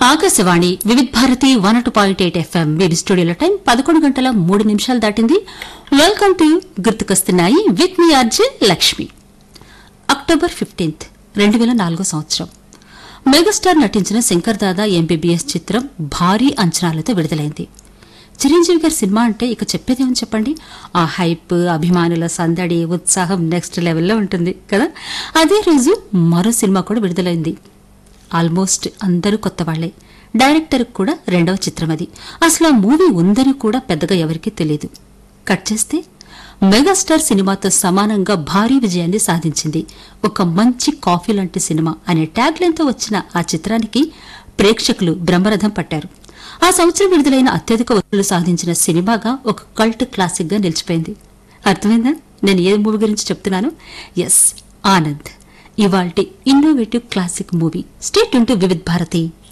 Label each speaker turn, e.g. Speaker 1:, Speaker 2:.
Speaker 1: Akashvani Vividh Bharati one two point eight FM వీడి స్టూడియోలో time పదకొండు గంటల మూడు నిమిషాలు దాటింది వెల్కమ్ టు గుర్తుకొస్తున్నాయి విత్ మీ అర్జున్ లక్ష్మి అక్టోబర్ ఫిఫ్టీన్త్ రెండు వేల నాలుగో సంవత్సరం మెగాస్టార్ నటించిన శంకర్ దాదా ఎంబీబీఎస్ చిత్రం భారీ అంచనాలతో విడుదలైంది చిరంజీవి గారి సినిమా అంటే ఇక చెప్పేదేమని చెప్పండి ఆ హైప్ అభిమానుల సందడి ఉత్సాహం నెక్స్ట్ లెవెల్లో ఉంటుంది కదా అదే రోజు మరో సినిమా కూడా విడుదలైంది ఆల్మోస్ట్ అందరూ కొత్త వాళ్లే డైరెక్టర్ కూడా రెండవ చిత్రం అది అసలు ఆ మూవీ ఉందని కూడా పెద్దగా ఎవరికీ తెలియదు కట్ చేస్తే మెగాస్టార్ సినిమాతో సమానంగా భారీ విజయాన్ని సాధించింది ఒక మంచి కాఫీ లాంటి సినిమా అనే ట్యాగ్ లైన్తో వచ్చిన ఆ చిత్రానికి ప్రేక్షకులు బ్రహ్మరథం పట్టారు ఆ సంవత్సరం విడుదలైన అత్యధిక వసూలు సాధించిన సినిమాగా ఒక కల్ట్ క్లాసిక్ గా నిలిచిపోయింది అర్థమైందా నేను ఏ మూవీ గురించి చెప్తున్నాను ఎస్ ఆనంద్ ఇవాల్టి ఇన్నోవేటివ్ క్లాసిక్ మూవీ స్టేట్ ఉంటూ వివిధ్ భారతి